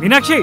మీనాక్షి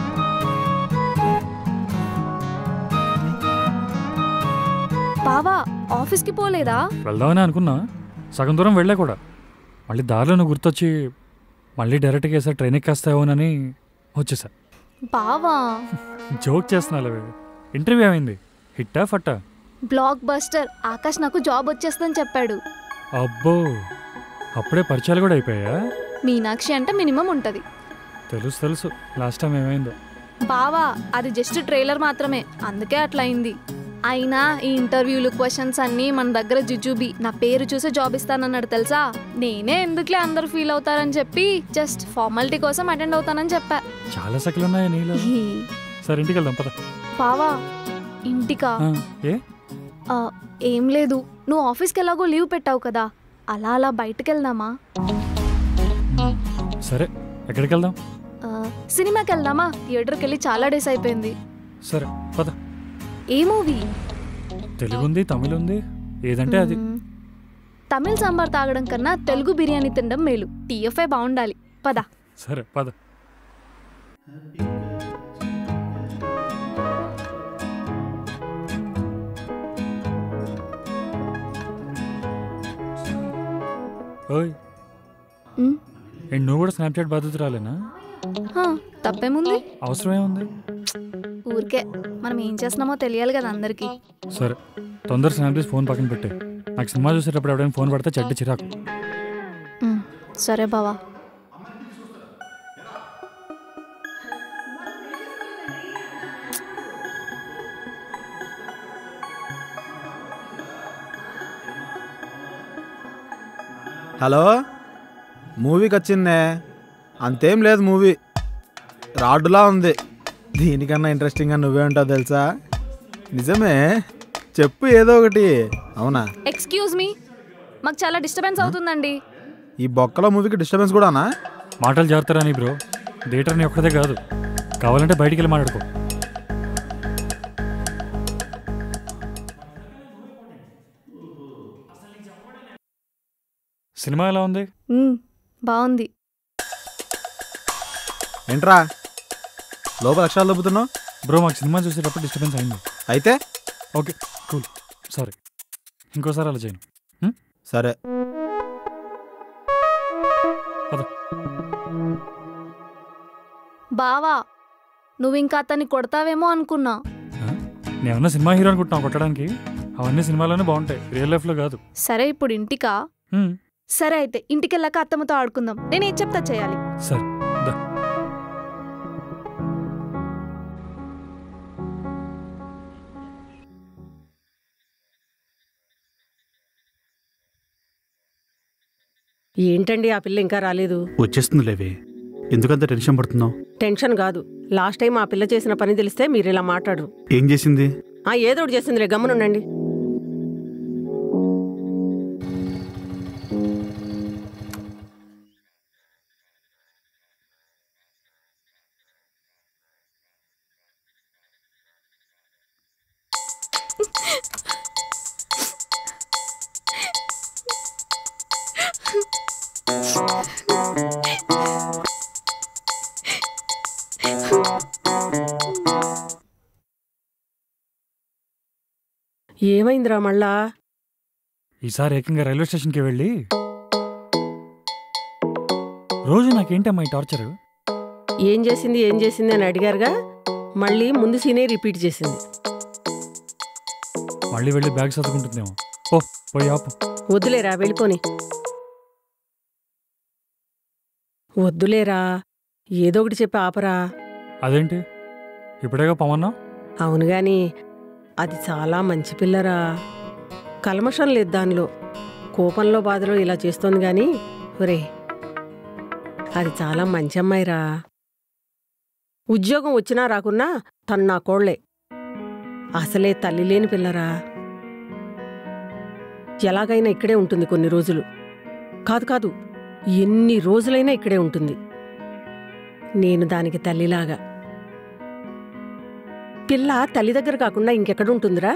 బావా ఆఫీస్కి పోలేదా వెళ్దామని అనుకున్నా సగం దూరం వెళ్ళా కూడా మళ్ళీ దారిలో నువ్వు గుర్తొచ్చి మళ్ళీ డైరెక్ట్గా వేసా ట్రైన్ ఎక్కేస్తావేమోనని వచ్చేసా బావా జోక్ చేస్తున్నా ఇంటర్వ్యూ ఏమైంది హిట్టా ఫట్టా బ్లాక్ బస్టర్ ఆకాష్ నాకు జాబ్ వచ్చేస్తుందని చెప్పాడు అబ్బో అప్పుడే పరిచయాలు కూడా అయిపోయా మీనాక్షి అంటే మినిమం ఉంటది తెలుసు తెలుసు లాస్ట్ టైం ఏమైందో బావా అది జస్ట్ ట్రైలర్ మాత్రమే అందుకే అట్లా అయింది అయినా ఈ ఇంటర్వ్యూలు క్వశ్చన్స్ అన్నీ మన దగ్గర జుజుబి నా పేరు చూసే జాబ్ ఇస్తానన్నాడు తెలుసా నేనే ఎందుకులే అందరూ ఫీల్ అవుతారని చెప్పి జస్ట్ ఫార్మాలిటీ కోసం అటెండ్ అవుతానని చెప్పా చాలా సెకలు ఉన్నాయా నీలో సరే ఇంటికి వెళ్దాం పద బావా ఇంటికా ఆ, ఏ ఆ, ఏం లేదు నువ్వు ఆఫీస్కి ఎలాగో లీవ్ పెట్టావు కదా అలా అలా బయటకు వెళ్దామా సరే ఎక్కడికి వెళ్దాం ఆ, సినిమాకి వెళ్దామా థియేటర్కి వెళ్ళి చాలా డేస్ అయిపోయింది సరే పద ఏ మూవీ తెలుగు ఉంది తమిళ ఉంది ఏదంటే అది మ్మ్. తమిళ్ సాంబార్ తాగడం కన్నా తెలుగు బిర్యానీ తినడం మేలు టీఎఫ్ఐ బాగుండాలి పద సరే పద ఓయ్ మ్మ్. ఏంటి నువ్వు కూడా స్నాప్చాట్ బాధ్యత రాలేనా హా, తప్పేముంది అవసరం ఏముంది ఊరికే మనం ఏం చేస్తున్నామో తెలియాలి కదా అందరికీ సరే తొందర స్నాప్ చేసి ఫోన్ పక్కన పెట్టే నాకు సినిమా చూసేటప్పుడు ఎవడైనా ఫోన్ పడితే చెడ్డ చిరాకు మ్మ్. సరే బావా హలో మూవీకి వచ్చిందే అంతేం లేదు మూవీ రాడ్డులా ఉంది దీనికన్నా ఇంట్రెస్టింగ్గా నువ్వే ఉంటావు తెలుసా నిజమే చెప్పు ఏదో ఒకటి అవునా ఎక్స్క్యూజ్ మీ మాకు చాలా డిస్టర్బెన్స్ అవుతుందండి ఈ బొక్కలో మూవీకి డిస్టర్బెన్స్ కూడానా మాటలు జాగ్రత్తరా నీ బ్రో థియేటర్ నీ ఒక్కదే కాదు కావాలంటే బయటికి వెళ్ళి మాట్లాడుకో సినిమా ఎలా ఉంది మ్మ్. బాగుంది ఏంట్రా లోపల అక్షరాలు దొబ్బుతున్నావు బ్రో మాకు సినిమా చూసేటప్పుడు డిస్టర్బెన్స్ అయింది అయితే ఓకే కూల్ సారీ ఇంకోసారి అలా చేయను సరే పద బావా నువ్వు ఇంకా అతన్ని కొడతావేమో అనుకున్నా నేమన్నా సినిమా హీరో అనుకుంటున్నావు కొట్టడానికి అవన్నీ సినిమాలోనే బాగుంటాయి రియల్ లైఫ్లో కాదు సరే ఇప్పుడు ఇంటికా హ్మ్, సరే అయితే ఇంటికి వెళ్ళాక అత్తమ్మతో ఆడుకుందాం నేను ఏం చెప్తా చేయాలి సరే దా ఏంటండి ఆ పిల్ల ఇంకా రాలేదు వచ్చేస్తుంది లేవే ఎందుకంత టెన్షన్ పడుతున్నావు టెన్షన్ కాదు లాస్ట్ టైం ఆ పిల్ల చేసిన పని తెలిస్తే మీరు ఇలా మాట్లాడరు ఏం చేసింది ఆ ఏదో ఒకటి చేసిందిలే గమ్మునుండండి ఏమైందిరా మళ్ళా ఈసారి ఏకంగా రైల్వే స్టేషన్కి వెళ్ళి రోజు నాకేంటమ్మా ఈ టార్చర్ ఏం చేసింది ఏం చేసింది అని అడిగారుగా మళ్ళీ ముందు సీనే రిపీట్ చేసింది మళ్ళీ వెళ్ళి బ్యాగ్ సర్దుకుంటుందేమో ఓ పోయి ఆపు వద్దులేరా వెళ్ళిపోని వద్దులేరా ఏదో ఒకటి చెప్పి ఆపరా అదేంటి ఇప్పుడేగా పవన్నా అవును గాని అది చాలా మంచి పిల్లరా కల్మషం లేదు దానిలో కోపంలో బాధలో ఇలా చేస్తోంది గాని ఒరే అది చాలా మంచి అమ్మాయిరా ఉద్యోగం వచ్చినా రాకున్నా తను నా కోళ్లే అసలే తల్లి లేని పిల్లరా ఎలాగైనా ఇక్కడే ఉంటుంది కొన్ని రోజులు కాదు కాదు ఎన్ని రోజులైనా ఇక్కడే ఉంటుంది నేను దానికి తల్లిలాగా పిల్ల తల్లి దగ్గర కాకుండా ఇంకెక్కడుంటుందిరా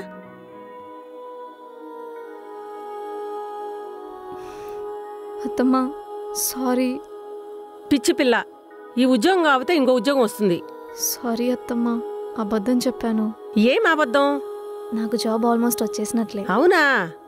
అత్తమ్మా సారీ పిచ్చి పిల్ల ఈ ఉద్యోగం కాకపోతే ఇంకో ఉద్యోగం వస్తుంది సారీ అత్తమ్మ అబద్ధం చెప్పాను ఏం అబద్ధం నాకు జాబ్ ఆల్మోస్ట్ వచ్చేసినట్లే అవునా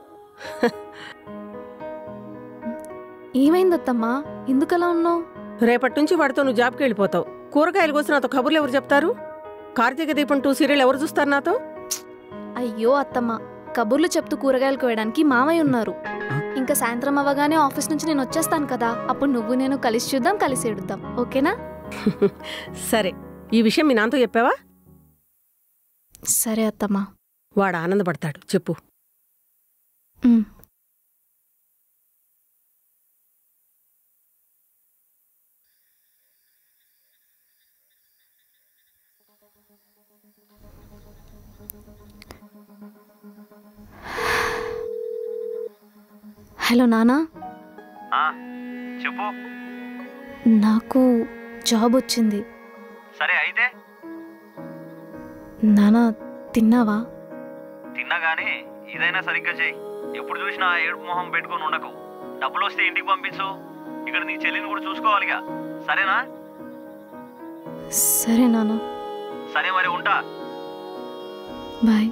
ఏమైంది అత్తమ్మ ఎందుకలా ఉన్నావు రేపటి నుంచి వాడితో నువ్వు జాబ్కి వెళ్ళిపోతావు కూరగాయలు కోసం నాతో కబుర్లు ఎవరు చెప్తారు కార్తీక దీపం టూ సీరియల్ ఎవరు చూస్తారు నాతో అయ్యో అత్తమ్మ కబుర్లు చెప్తూ కూరగాయలు కోయడానికి మామయ్య ఉన్నారు ఇంకా సాయంత్రం అవ్వగానే ఆఫీస్ నుంచి నేను వచ్చేస్తాను కదా అప్పుడు నువ్వు నేను కలిసి చూద్దాం కలిసి ఏడుద్దాం ఓకేనా సరే ఈ విషయం మీ నాన్నతో చెప్పావా సరే అత్తమ్మ వాడు ఆనందపడతాడు చెప్పు ఉమ్. హలో నానా చెప్పు నాకు జాబ్ వచ్చింది సరే అయితే నానా తిన్నావా తిన్నా గానీ ఇదైనా సరిగ్గా చెయ్యి ఎప్పుడు చూసినా ఆ ఏడుపు మొహం పెట్టుకొని ఉండకు డబ్బులు వస్తే ఇంటికి పంపించు ఇక్కడ నీ చెల్లిని కూడా చూసుకోవాలిగా సరేనా సరే నానా సరే మరి ఉంటా బాయ్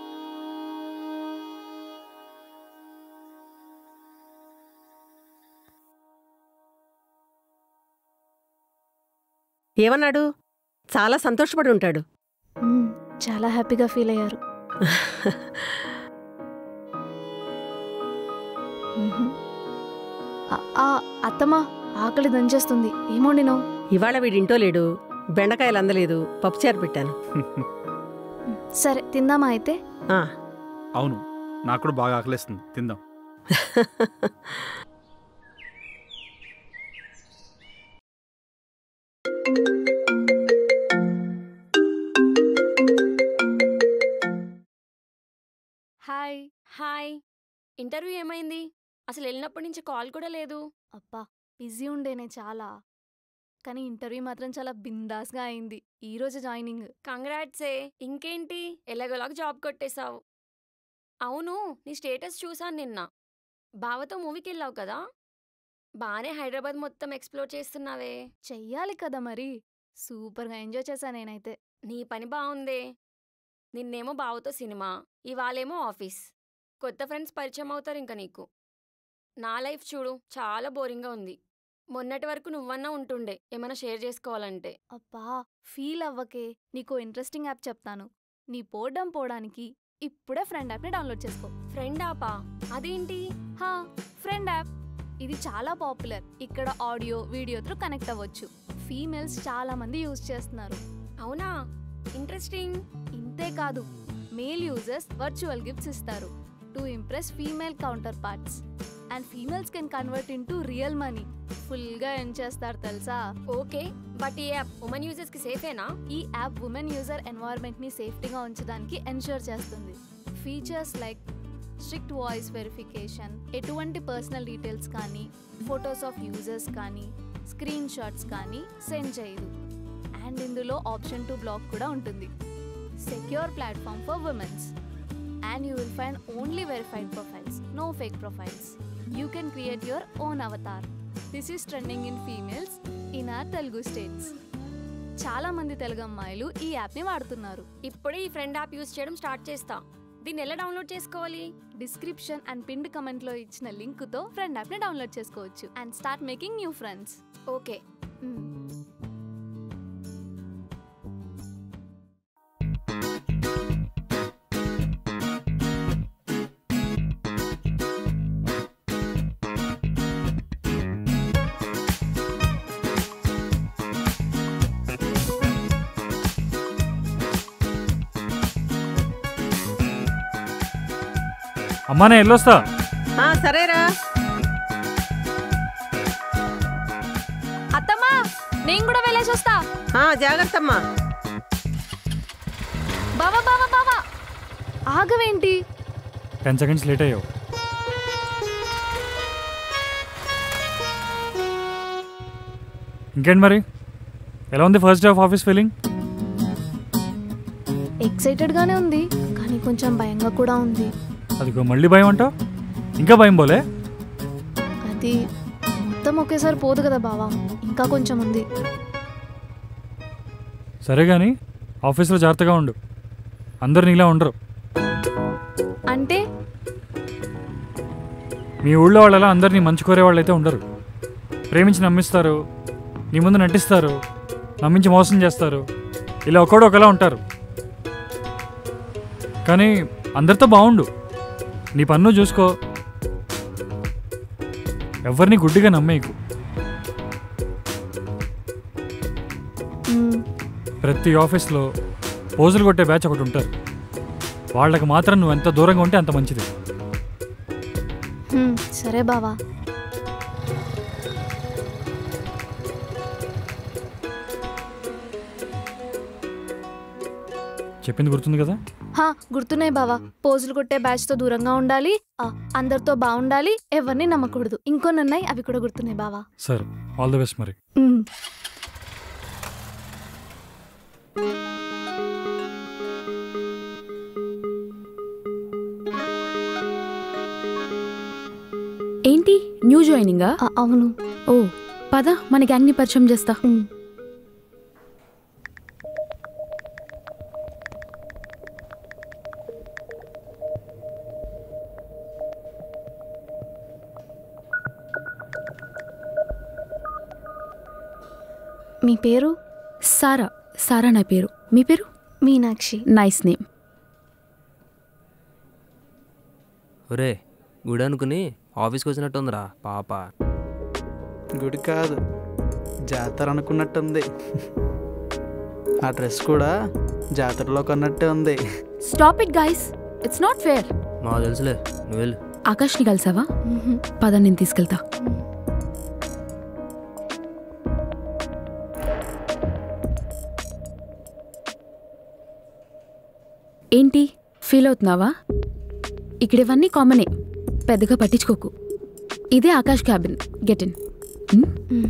ఏమన్నాడు చాలా సంతోషపడి ఉంటాడు మ్మ్, చాలా హ్యాపీగా ఫీల్ అయ్యారు మ్హూ. ఆ, ఆ, అత్తమ్మా ఆకలి దంచేస్తుంది ఏమోండినో ఇవాళ వీడింటో లేడు బెండకాయలు అందలేదు పప్పుచారు పెట్టాను సరే తిందామా అయితే ఆ, అవును నాకు కూడా బాగా ఆకలేస్తుంది తిందాం హాయ్ హాయ్ ఇంటర్వ్యూ ఏమైంది అసలు వెళ్ళినప్పటి నుంచి కాల్ కూడా లేదు అబ్బా బిజీ ఉండేనే చాలా కానీ ఇంటర్వ్యూ మాత్రం చాలా బిందాస్గా అయింది ఈ రోజు జాయినింగ్ కంగ్రాట్సే ఇంకేంటి ఎలాగోలాగ జాబ్ కొట్టేశావు అవును నీ స్టేటస్ చూసాను నిన్న బావతో మూవీకి వెళ్ళావు కదా బానే హైదరాబాద్ మొత్తం ఎక్స్ప్లోర్ చేస్తున్నావే చెయ్యాలి కదా మరి సూపర్గా ఎంజాయ్ చేశా నేనైతే నీ పని బావుందే నిన్నేమో బావతో సినిమా ఇవాళేమో ఆఫీస్ కొత్త ఫ్రెండ్స్ పరిచయం అవుతారు ఇంకా నీకు నా లైఫ్ చూడు చాలా బోరింగ్గా ఉంది మొన్నటి వరకు నువ్వన్నా ఉంటుండే ఏమైనా షేర్ చేసుకోవాలంటే అబ్బా ఫీల్ అవ్వకే నీకు ఇంట్రెస్టింగ్ యాప్ చెప్తాను నీ పోవడం పోవడానికి ఇప్పుడే ఫ్రెండ్ యాప్ని డౌన్లోడ్ చేసుకో ఫ్రెండ్ ఆపా అదేంటి హా ఫ్రెండ్ యాప్ ఇది చాలా పాపులర్ ఇక్కడ ఆడియో వీడియో త్రూ కనెక్ట్ అవ్వచ్చు ఫీమేల్స్ చాలా మంది యూజ్ చేస్తున్నారు అవునా ఇంట్రెస్టింగ్ ఇంతే కాదు మేల్ యూజర్స్ వర్చువల్ గిఫ్ట్స్ ఇస్తారు to impress female counterparts and females can convert into real money ఫుల్గా ఎన్ చేస్తారు తెలుసా ఓకే బట్ ఈ యాప్ ఉమెన్ యూజర్స్కి సేఫేనా ఈ యాప్ ఉమెన్ యూజర్ ఎన్వైర్న్మెంట్ని సేఫ్టీగా ఉంచడానికి ఎన్ష్యూర్ చేస్తుంది features like strict voice verification ఎటువంటి పర్సనల్ డీటెయిల్స్ కానీ ఫొటోస్ ఆఫ్ యూజర్స్ కానీ స్క్రీన్ షాట్స్ కానీ సెండ్ చేయదు అండ్ ఇందులో ఆప్షన్ టు బ్లాక్ కూడా ఉంటుంది secure platform for womens and you will find only verified profiles no fake profiles you can create your own avatar this is trending in females in our Telugu states చాలా మంది తెలుగు అమ్మాయిలు ఈ యాప్ని వాడుతున్నారు ఇప్పుడే ఈ ఫ్రెండ్ యాప్ యూజ్ చేయడం start చేస్తా దీన్ని ఎలా డౌన్లోడ్ చేసుకోవాలి డిస్క్రిప్షన్ అండ్ పిండ్ కమెంట్లో ఇచ్చిన లింక్తో ఫ్రెండ్ యాప్ని డౌన్లోడ్ చేసుకోవచ్చు and start making new friends okay అమ్మా నేను వెళ్ళొస్తా ఆ, సరేరా అత్తమ్మా నేను కూడా వెళ్ళేసి వస్తా ఆ, జాగ్రత్తమ్మా బావా బావా బావా ఆగవేంటి టెన్ సెకండ్స్ లేట్ అయ్యావు ఇంకేంటి మరి ఎలా ఉంది first day of office feeling ఎక్సైటెడ్గానే ఉంది కానీ కొంచెం భయంగా కూడా ఉంది అదిగో మళ్ళీ భయం అంటావు ఇంకా భయం పోలే అది మొత్తం ఒకేసారి పోదు కదా బావా ఇంకా కొంచెం ఉంది సరే కానీ ఆఫీస్లో జాగ్రత్తగా ఉండు అందరు నీలా ఉండరు అంటే మీ ఊళ్ళో వాళ్ళలా అందరినీ మంచి కోరే వాళ్ళైతే ఉండరు ప్రేమించి నమ్మిస్తారు నీ ముందు నటిస్తారు నమ్మించి మోసం చేస్తారు ఇలా ఒకడు ఒకలా ఉంటారు కానీ అందరితో బాగుండు నీ పన్ను చూసుకో ఎవరిని గుడ్డిగా నమ్మేయకు మ్మ్. ప్రతి ఆఫీస్లో పోజులు కొట్టే బ్యాచ్ ఒకటి ఉంటారు వాళ్ళకి మాత్రం నువ్వు ఎంత దూరంగా ఉంటే అంత మంచిది హ్మ్, సరే బావా చెప్పింది గుర్తుంది కదా హా గుర్తున్నాయి బావా పోజులు కొట్టే బ్యాచ్ తో దూరంగా ఉండాలి ఆ, అందరితో బాగుండాలి ఎవరిని నమ్మకూడదు ఇంకొన్ని ఉన్నాయి అవి కూడా గుర్తున్నాయి బావా సరే ఆల్ ది బెస్ట్ మరి మ్మ్. ఏంటి న్యూ జాయినింగా ఆ, అవును ఓ పద మన గ్యాంగ్ని పరిచయం చేస్తా మ్మ్. మీ పేరు సారా సారా నా పేరు మీ పేరు మీనాక్షి నైస్ నేమ్ ఒరే గుడి అనుకుని ఆఫీస్కి వచ్చినట్టుందిరా పాప గుడి కాదు జాతర అనుకున్నట్టుంది ఆ డ్రెస్ కూడా జాతరలో కొన్నట్టే ఉంది stop it guys it's not fair మాకు తెలుసులే నువ్వు వెళ్ళు ఆకాష్ని కలిసావా మ్హూ. పద నేను తీసుకెళ్తా ఏంటి ఫీల్ అవుతున్నావా ఇక్కడ ఇవన్నీ కామనే పెద్దగా పట్టించుకోకు ఇదే Akash cabin get in hmm.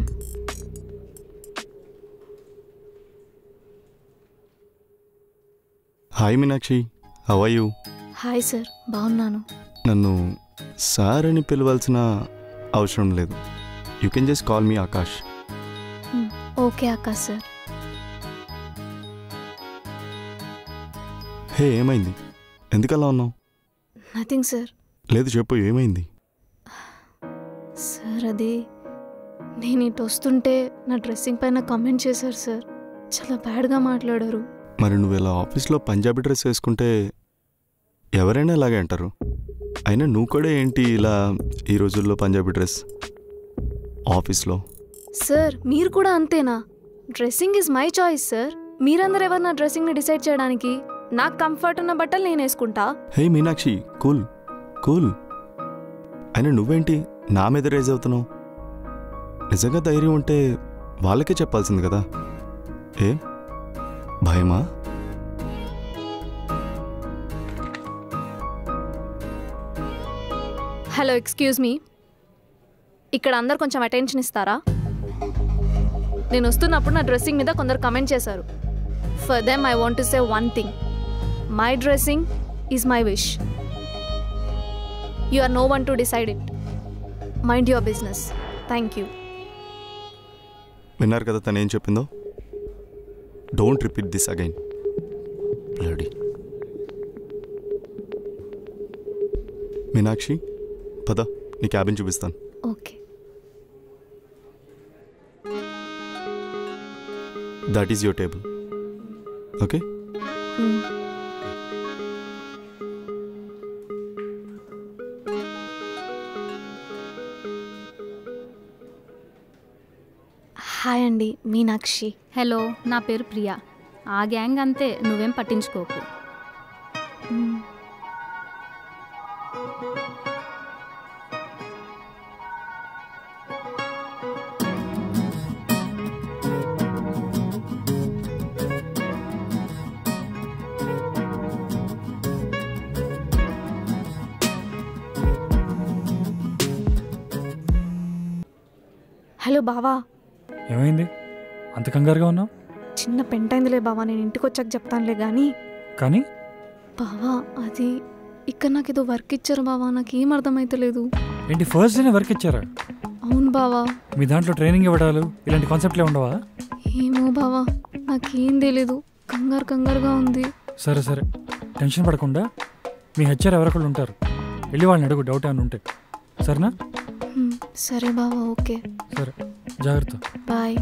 Hi Meenakshi how you hi sir బాగున్నాను నన్ను సార్ అని పిలవాల్సిన అవసరం లేదు you can just call me Akash hmm. Okay అక్క సార్ హే ఏమైంది ఎందుకలా ఉన్నావు నథింగ్ సార్ లేదు చెప్పు ఏమైంది సార్ అది నేను ఇటు వస్తుంటే నా డ్రెస్సింగ్ పైన కామెంట్ చేశారు సార్ చాలా బ్యాడ్గా మాట్లాడారు మరి నువ్వు ఇలా ఆఫీస్లో పంజాబీ డ్రెస్ వేసుకుంటే ఎవరైనా ఇలాగే అంటారు అయినా నువ్వు కూడా ఏంటి ఇలా ఈ రోజుల్లో పంజాబీ డ్రెస్ ఆఫీస్లో సార్ మీరు కూడా అంతేనా dressing is my choice sir మీరందరూ ఎవరు నా డ్రెస్సింగ్ని డిసైడ్ చేయడానికి నాకు కంఫర్ట్ ఉన్న బట్టలు నేను వేసుకుంటా హే మీనాక్షి కూల్ కూల్ అయినా నువ్వేంటి నా మీద రేజ్ అవుతున్నావు నిజంగా ధైర్యం ఉంటే వాళ్ళకే చెప్పాల్సింది కదా ఏ భయమా హలో ఎక్స్క్యూజ్ మీ ఇక్కడ అందరు కొంచెం అటెన్షన్ ఇస్తారా నేను వస్తున్నప్పుడు నా డ్రెస్సింగ్ మీద కొందరు కమెంట్ చేశారు for them I want to say one thing my dressing is my wish you are no one to decide it mind your business thank you విన్నారు కదా తను ఏం చెప్పిందో don't repeat this again bloody Meenakshi పద నీ cabin చూపిస్తాను okay that is your table okay hi అండి Meenakshi hello నా పేరు ప్రియా ఆ గ్యాంగ్ అంతే నువ్వేం పట్టించుకోకు మ్మ్. హలో బావా ఏమైంది అంత కంగారుగా ఉన్నావు చిన్న పెంటైందిలే బావా నేను ఇంటికి వచ్చాక చెప్తానులే కానీ కానీ బావా అది ఇక్కడ నాకు ఏదో వర్క్ ఇచ్చారు బావా నాకు ఏం అర్థమైతలేదు ఏంటి ఫస్ట్ డేనే వర్క్ ఇచ్చారా అవును బావా మీ దాంట్లో ట్రైనింగ్ ఇవ్వడాలు ఇలాంటి కాన్సెప్ట్లే ఉండవా ఏమో బావా నాకు నాకేం తెలీదు కంగారు కంగారుగా ఉంది సరే సరే టెన్షన్ పడకుండా మీ హెచ్ఆర్ ఎవరొకళ్ళు ఉంటారు వెళ్ళి వాళ్ళని అడుగు డౌట్ ఏమైనా ఉంటే సరేనా హ్మ్, సరే బావా ఓకే సరే జాగ్రత్త బాయ్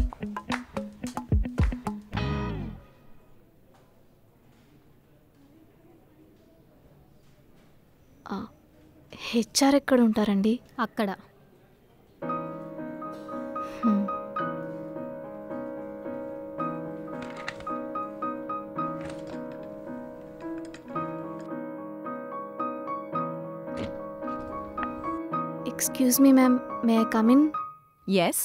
హెచ్ఆర్ ఎక్కడ ఉంటారండి అక్కడ hmm. Excuse me ma'am may I come in yes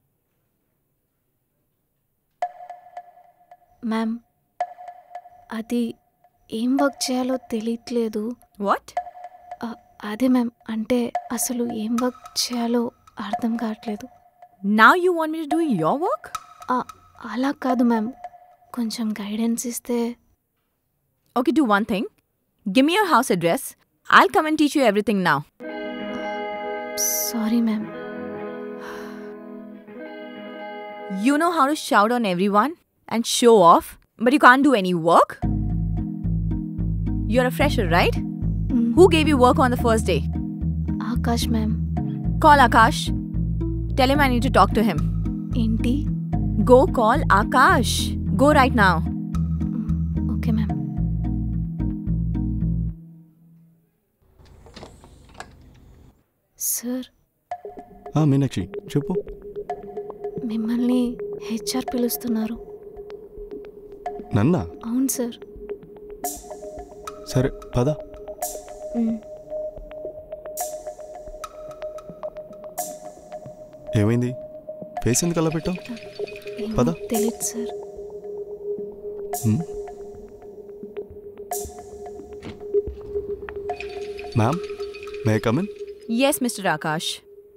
ma'am అది ఏం వర్క్ చేయాలో తెలియట్లేదు వాట్ అదే మ్యామ్ అంటే అసలు ఏం వర్క్ చేయాలో అర్థం కావట్లేదు now you want me to do your work అలా కాదు మ్యామ్ కొంచెం గైడెన్స్ ఇస్తే okay do one thing give me your house address I'll come and teach you everything now sorry ma'am You know how to shout on everyone and show off, but you can't do any work? You're a fresher, right? Who gave you work on the first day? Akash ma'am Call Akash. Tell him I need to talk to him. ఏంటి Go call Akash. Go right now. Okay ma'am sir ఆ, మీనాక్షి చెప్పు మిమ్మల్ని HR పిలుస్తున్నారు నన్నా అవును sir సరే పద మ్, ఏమైంది ఫేస్ ఎందుకు అలా పెట్టావు ఏమో పద తెలీదు sir hmm? Ma'am may come in Yes, Mr. Akash.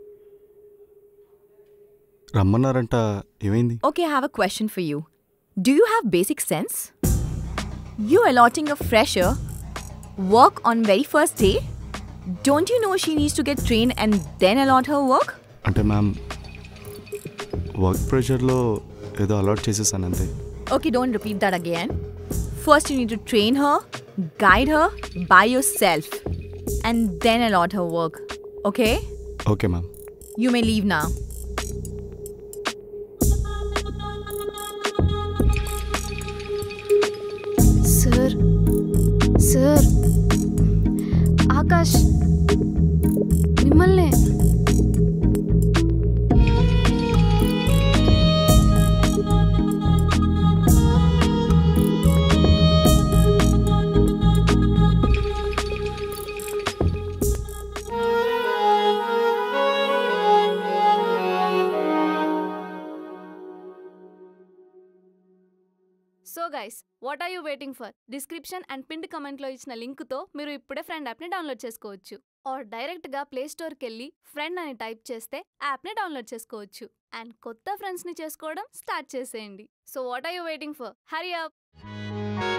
రమ్మన్నారంట ఏమైంది Okay, I have a question for you. Do you have basic sense? You allotting a fresher work on very first day? Don't you know she needs to get trained and then allot her work? అంటే ma'am work ప్రెషర్లో ఏదో allot చేసేసాను అంతే Okay, don't repeat that again. First, you need to train her, guide her by yourself, and then allot her work. Okay? Okay ma'am You may leave now. Sir sir Akash మిమ్మల్నే so guys what are you waiting for description and పిండ్ కమెంట్లో ఇచ్చిన లింక్తో మీరు ఇప్పుడే friend యాప్ని download చేసుకోవచ్చు are డైరెక్ట్గా play స్టోర్కి వెళ్ళి ఫ్రెండ్ అని టైప్ చేస్తే యాప్ని డౌన్లోడ్ చేసుకోవచ్చు అండ్ కొత్త ఫ్రెండ్స్ని చేసుకోవడం స్టార్ట్ చేసేయండి so what are you waiting for hurry up